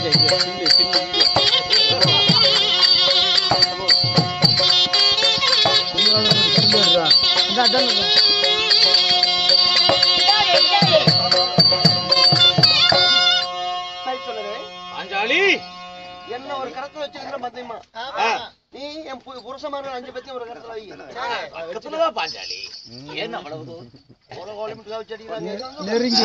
சரி சொல்லுங்க பாஞ்சாலி என்ன ஒரு கரத்துல வச்சிருக்கிற மத்தியமா ஆ, நீ என் பு- புருஷமான அஞ்சு பத்தி ஒரு கரத்துல வை பக்கத்துலதான் பாஞ்சாலி ஏன் அவ்வளவு தூரம்? ஒரு கோழி முட்டை வச்சு அடிக்கிறாங்க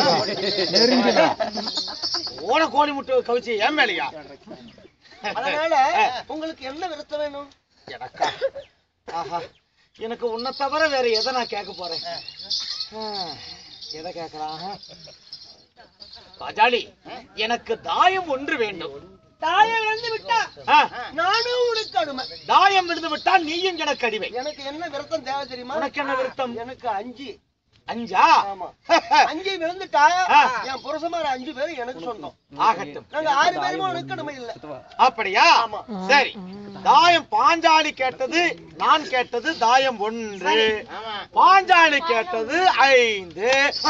ஓட கோழி முட்டை கவிச்சு ஏன் மேலையா அதனால உங்களுக்கு என்ன விருத்தம் வேணும் எனக்கா ஆஹா எனக்கு உன்னை தவிர வேற எதை நான் கேட்க போறேன் ஆ, எதை கேட்கலாம் பாஜாலி எனக்கு தாயம் ஒன்று வேண்டும் தாயம் இழந்து விட்டா ஆ, நானும் உனக்கு அடிமை தாயம் விழுந்து விட்டால் நீயும் எனக்கு அடிமை எனக்கு என்ன விருத்தம் தேவை தெரியுமா உனக்கு என்ன விருத்தம்? எனக்கு அஞ்சு அஞ்சா ஆமா அஞ்சு விழுந்துட்டா ஆ. என் புருஷமார அஞ்சு பேரும் எனக்கு சொந்தம் ஆகட்டும் நாங்க ஆறு பேருமே உனக்கு அடிமை இல்ல அப்படியா ஆமா. சரி தாயம் பாஞ்சாலி கேட்டது நான் கேட்டது தாயம் ஒன்று பாஞ்சாலி கேட்டது ஐந்து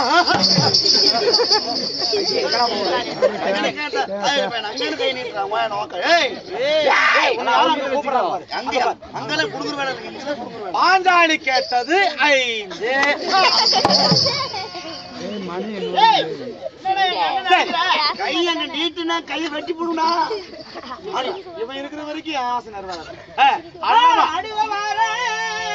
பாஞ்சாலி கேட்டது ஐந்து சரி. கை என்ன நீட்டுனா கையை வெட்டி போடுனா அடி, இவன் இருக்கிற வரைக்கும் என் ஆசை நிறைவேறாது. ஆ, அவ்வளவுதான்.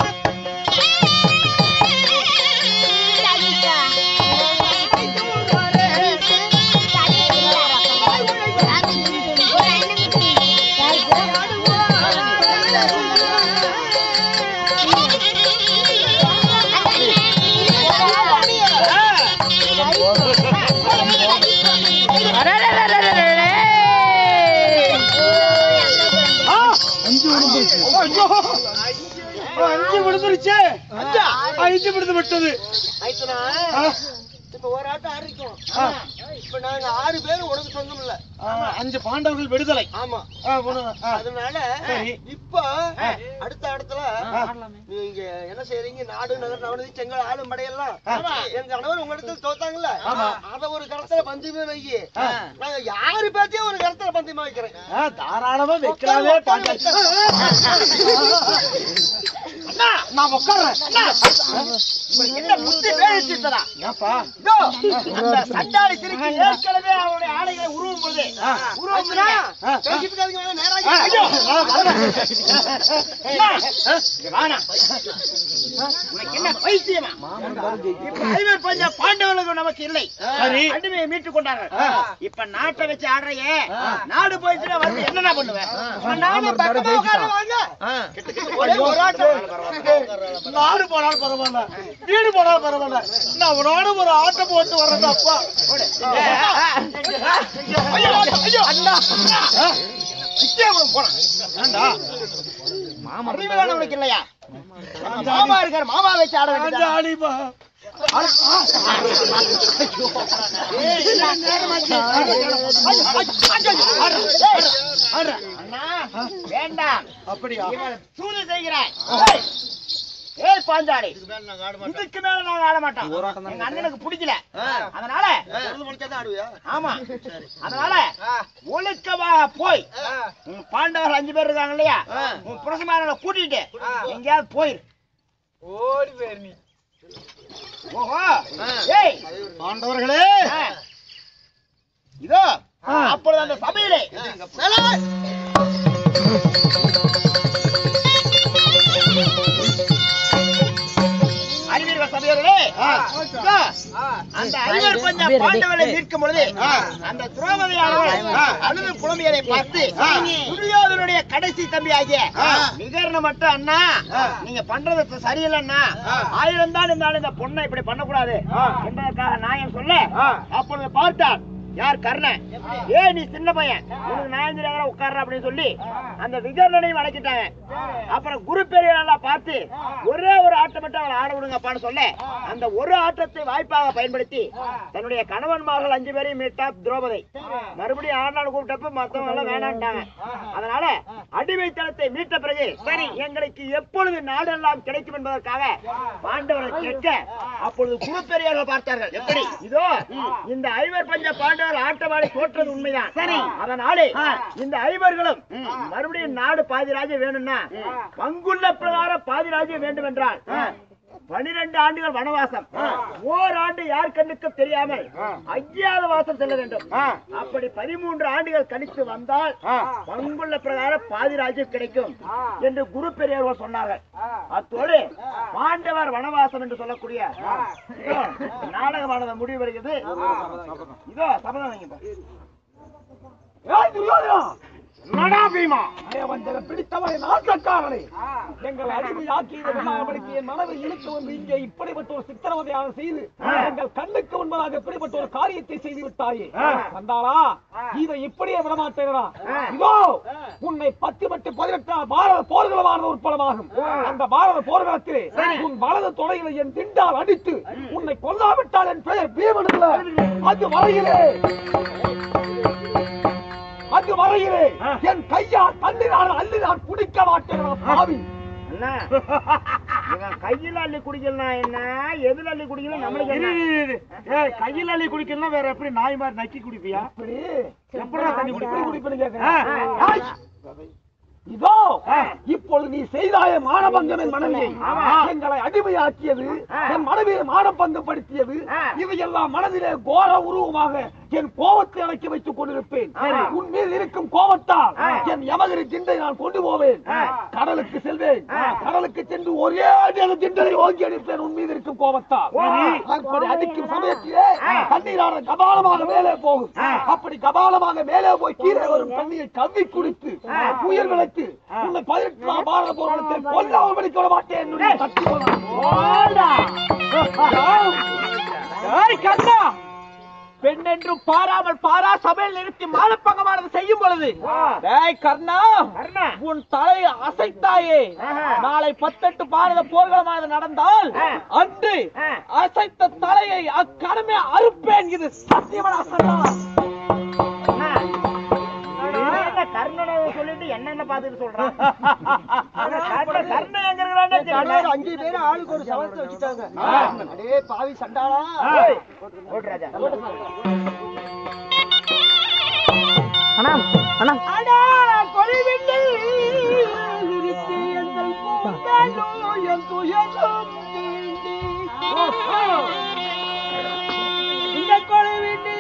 ஆ, ஐயோ. அஞ்சு விழுந்துருச்சு அஞ்சா? ஐந்து விழுந்து விட்டது ஆயிட்டுனா ஆ, இப்ப ஒரு ஆட்டம் ஆடிக்கும் ஆ. இப்ப நாங்க ஆறு பேரும் உனக்கு சொந்தம் இல்ல ஆ, அஞ்சு பாண்டவர்கள் விடுதலை ஆமா ஆ, உணவு. ஆ, அதனால சரி. இப்ப அடுத்த இடத்துல நீங்க என்ன செய்றீங்க நாடு நகர் நவநதி செங்கல் ஆளு மடையெல்லாம் எங்க கணவர் உங்க இடத்துல தோத்தாங்கல்ல அத ஒரு கரத்துல பந்தயமா வைக்கி நாங்க யாரு பேத்தையும் ஒரு கரத்துல பந்தயமா வைக்கிறேன் ஆ, தாராளமா வைக்கலாமே பாண்டாளி. அண்ணா, நான் உட்கார்றேன் அண்ணா. உங்களுக்கு என்ன புத்தி பேசிட்டதா ஏப்பா அந்த சண்டாளி சிரிக்கு ஏற்கனவே அவருடைய ஆடைகளை உருவும் பொழுது உருவம்னா ஆ. பேசிட்டு இருக்காதீங்க, ஆ, நேராகி ஐயோ, ஆ, வரேன். அண்ணா, ஆ, வேணாம். உனக்கு என்ன பைத்தியமா இப்ப ஐவர் பஞ்ச பாண்டவர்கள் நமக்கு இல்லை சரி. அடிமையை மீட்டு கொண்டார்கள் ஆ. இப்ப நாட்டை வச்சு ஆடுறையே நாடு போயிடுச்சுன்னா வந்து என்னடா பண்ணுவேன் நானும் பக்கமா உட்கார்ந்து வாங்க கிட்ட கிட்ட ஒரே ஒரு ஆட்டம் நாடு போனாலும் பரவாயில்ல வீடு போனாலும் பரவாயில்ல நான் உன்னோட ஒரு ஆட்டம் போட்டு வர்றது அப்பா ஐயோ, ஐயோ, அண்ணா. ஆ, நிச்சயம் போனான் ஏண்டா? அறிவுதானே உனக்கு இல்லையா மாமா இருக்காரு மாமா வச்சு ஆட வேண்டியது பாஞ்சாலிமா. அண்ணா வேண்டாம் அப்படியா இவன் சூது செய்கிறாய் ஏய் பாஞ்சாலி இதுக்கு மேல நாங்க ஆட மாட்டோம் எங்க அண்ணனுக்கு பிடிக்கல அதனால ஆமா அதனால ஒழுக்கமாக போய் உன் பாண்டவர் அஞ்சு பேர் இருக்காங்க இல்லையா உன் புரசமான கூட்டிட்டு எங்கேயாவது போயிரு ஓடி போயிரு நீ ஓஹோ ஏய் ஆண்டவர்களே ஆ. இதோ அப்பொழுது அந்த சபையிலே அறிவீர்கள் சபையோர்களே இதோ, அந்த அறிவர் பஞ்ச பாண்டவரை மீட்கும் பொழுது அந்த துரோபதியானவள் அழுது புலம்பியதை பார்த்து துரியோதனுடைய கடைசி தம்பி ஆகிய நிகர்ண மட்டும் அண்ணா நீங்க பண்றது சரியில்லை அண்ணா ஆயிரம் தான் இருந்தாலும் இந்த பொண்ணை இப்படி பண்ணக்கூடாது என்பதற்காக நாயன் சொல்ல அப்பொழுது பார்த்தார் யார் கர்ணன் ஏ நீ சின்ன பையன் உனக்கு நான் தெரியாத உட்கார்ற அப்படின்னு சொல்லி அந்த விகர்ணனையும் அடக்கிட்டாங்க அப்புறம் குரு பெரியவரெல்லாம் பார்த்து ஒரே ஒரு ஆட்டம் மட்டும் அவளை ஆட விடுங்கப்பான்னு சொல்ல அந்த ஒரு ஆட்டத்தை வாய்ப்பாக பயன்படுத்தி தன்னுடைய கணவன்மார்கள் அஞ்சு பேரையும் மீட்டா திரௌபதி மறுபடியும் ஆண்டாள் கூப்பிட்டப்ப மத்தவங்க எல்லாம் வேணான்ட்டாங்க அதனால அடிமைத்தனத்தை மீட்ட பிறகு சரி எங்களுக்கு எப்பொழுது நாடெல்லாம் கிடைக்கும் என்பதற்காக பாண்டவரை கேட்க அப்பொழுது குரு பெரியவர்கள் பார்த்தார்கள் எப்படி இதோ இந்த ஐவர் பஞ்ச பாண்டவர் ஆட்டவாடி தோற்றது உண்மைதான் சரி அதனாலே இந்த ஐவர்களும் மறுபடியும் நாடு பாதி ராஜ்யம் வேணும்னா பங்குள்ள பிரகாரம் பாதி ராஜ்யம் வேண்டும் என்றால் பனிரெண்டு ஆண்டுகள் வனவாசம் ஓராண்டு யார் கண்ணுக்கும் தெரியாமல் அஜ்ஞாத வாசம் செல்ல வேண்டும் அப்படி பதிமூன்று ஆண்டுகள் கழித்து வந்தால் பங்குள்ள பிரகாரம் பாதி ராஜ்யம் கிடைக்கும் என்று குரு பெரியவர்கள் சொன்னார்கள் அத்தோடு பாண்டவர் வனவாசம் என்று சொல்லக்கூடிய இதோ நாடகமானது முடிவு வருகிறது இதோ சபதம் வைங்க என்னடா பீமா நயவஞ்சகம் பிடித்தவரை நாட்டக்காரனை எங்கள் அடிமையாக்கியவர்களுக்கு என் மனதை இழுத்து வந்து இங்கே இப்படிப்பட்ட ஒரு சித்திரவதையாக செய்து எங்கள் கண்ணுக்கு முன்பதாக இப்படிப்பட்ட ஒரு காரியத்தை செய்து விட்டாயே வந்தாளா இதை இப்படியே விடமாட்டேனா இதோ உன்னை பத்து பட்டு பதினெட்டு பாரத போர்களமான உட்பலமாகும் அந்த பாரத போர்க்களத்திலே உன் வலது தொடையில என் திண்டால் அடித்து உன்னை கொல்லாவிட்டால் என் பெயர் பீமன் அல்ல அது வரையிலே அது வரையிலே என் கையால் தண்ணினால் அள்ளி நான் குடிக்க மாட்டேன் பாவி அண்ணா இவன் கையில அள்ளி குடிக்கலாம் என்ன எதுல அள்ளி குடிக்கலாம் நம்மளுக்கு இரு, என்ன இரு, இரு. ஏய், கையில் அள்ளி குடிக்கணும்னா வேற எப்படி நாய் மாதிரி நக்கி குடிப்பியா இப்படி எப்படிடா தண்ணி இப்படி குடிப்ப? குடிப்பேன்னு கேட்கிறேன். ஆ. ஆய். இதோ இப்பொழுது நீ செய்தாய மானபங்கம் என் மனைவியை ஆமா. எங்களை அடிமையாக்கியது ஆ. என் மனைவியை மானபங்கப்படுத்தியது ஆ. இவையெல்லாம் மனதிலே கோர உருவமாக என் கோபத்தை அடக்கி வைத்துக் கொண்டிருப்பேன் சரி. உன் மீது இருக்கும் கோபத்தால் ஆ. என் யமகிரி திண்டை நான் கொண்டு போவேன் ஆ. கடலுக்கு செல்வேன் ஆ. கடலுக்கு சென்று ஒரே அடி அந்த திண்டலை ஓங்கி அடிப்பேன் உன் மீது இருக்கும் கோபத்தால் சரி. அப்படி அடிக்கும் சமயத்திலே ஆ. தண்ணீரான கபாலமாக மேலே போகும் ஆ. அப்படி கபாலமாக மேலே போய் கீழே வரும் தண்ணியை கவ்வி குடித்து ஆ. உயிர் விளைத்து உன்னை பதினெட்டாம் பாரத போராட்டத்தில் கொல்லாமல் படிக்க விட மாட்டேன் என்னுடைய சக்தி கண்ணா பெண் என்று பாராமல் பாரா சபையில் நிறுத்தி மானப்பங்கமானது செய்யும் பொழுது டேய் கர்ணா கர்ணா. உன் தலையை அசைத்தாயே ஆஹா. நாளை பத்தெட்டு பாரத போர்களமானது நடந்தால் ஆ. அன்று ஆ. அசைத்த தலையை அக்கடமே அறுப்பேன் இது சத்தியமடா சர்மா கர்ணனை சொல்லிட்டு என்னென்ன பாத்துட்டு சொல்றான் கர்ணன் கர்ணன் எங்க இருக்கிறான்னு தெரியல அஞ்சு பேர் ஆளுக்கு ஒரு சவரத்தை வச்சுட்டாங்க ஆ. அடே பாவி சண்டாளா ஏய், ஓட்டு ராஜா அடா கொலைவில்லை நிறுத்தி எங்கள் பூங்காலோ என் துயரும் தீண்டி. இந்த கொலைவில்லை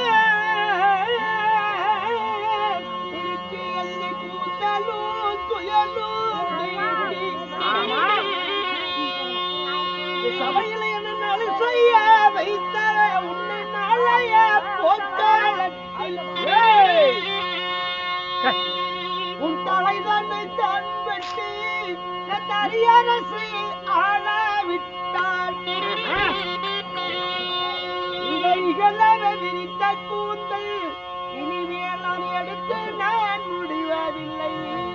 நிறுத்தி எங்கள் பூங்காலோ துயரும் தீண்டி. சபையில என்ன நாள் செய்ய வைத்த உன்னை நாளைய போக்காலத்தில் ஏய்! உன் தலை தன்னை தான் வெட்டி தரியரசு ஆளாவிட்டாள் இவைகளவ விரித்த கூந்தல் இனிமேல் நான் எடுத்து நான் முடிவதில்லை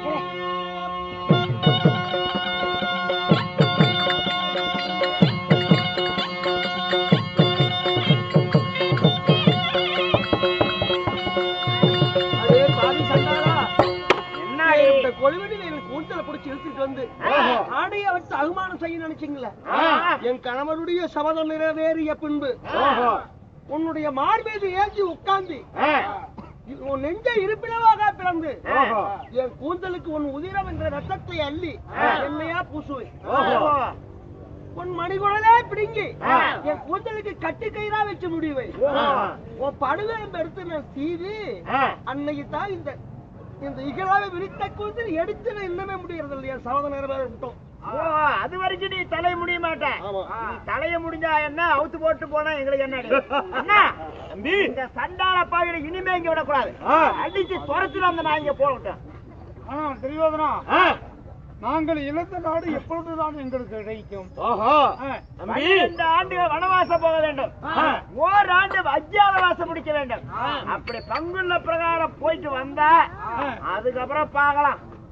அதே பாவி சண்டாளா என்ன இந்த கொழுவடியில எனக்கு கூந்தலை பிடிச்சி இழுத்துட்டு வந்து ஆடைய வச்சு அகுமானம் செய்ய நினைச்சீங்களே என் கணவருடைய சபதம் நிறைவேறிய பின்பு உன்னுடைய மார்பீது ஏற்றி உட்கார்ந்து உன் நெஞ்ச இருப்பிடமாக பிறந்து என் கூந்தலுக்கு உன் உதிரம் என்ற ரத்தத்தை அள்ளி என்னையா பூசுவேன் உன் மணிகுழலே பிடுங்கி என் கூந்தலுக்கு கட்டு கயிறா வச்சு முடிவேன் உன் படுகை எடுத்து நான் சீவி அன்னைக்கு தான் இந்த இந்த இகழாவை விரித்த கூந்தல் எடுத்து நான் இன்னமே முடியறது இல்லையா சபதம் நிறைவேற விட்டோம் ஓ அது வரைக்கும் நீ தலை முடிய மாட்டேன் ஆமா. நீ தலைய முடிஞ்சா என்ன அவுத்து போட்டு போனா எங்களுக்கு என்னடி என்ன தம்பி இந்த சண்டாள பாவில இனிமே இங்க விடக்கூடாது அடிச்சு துரத்துல அந்த நான் இங்க போகட்டும் ஆனா தெரியாதுனா நாங்கள் இழந்த நாடு எப்பொழுதுதான் எங்களுக்கு கிடைக்கும் பன்னிரண்டு ஆண்டுகள் வனவாசம் போக வேண்டும் ஓராண்டு அஜ்ஞாதவாசம் முடிக்க வேண்டும் அப்படி பங்குள்ள பிரகாரம் போயிட்டு வந்தா அதுக்கப்புறம் பார்க்கலாம்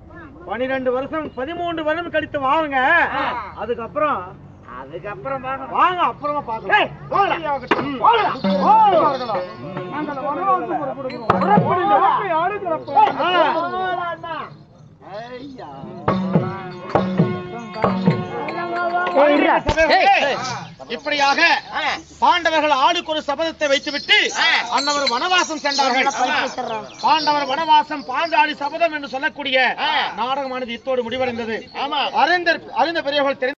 பனிரெண்டு வருஷம் பதிமூன்று வருடம் கழித்து வாங்க அதுக்கப்புறம் அதுக்கப்புறம் வாங்க வாங்க அப்புறமா பாக்கலாம் ஏய், போகலாம். போகலாம். போகலாம். நாங்கள் வனவாசம் புறப்படுகிறோம். புறப்படுங்க. ஏய், போகலாம் அண்ணா. ஐயா. இப்படியாக பாண்டவர்கள் ஆளுக்கு ஒரு சபதத்தை வைத்துவிட்டு அன்னவர் வனவாசம் சென்றார்கள் பாண்டவர் வனவாசம் பாஞ்சாலி சபதம் என்று சொல்லக்கூடிய நாடகமானது இத்தோடு முடிவடைந்தது ஆமா அறிந்த அறிந்த பெரியவர்கள் தெரிந்து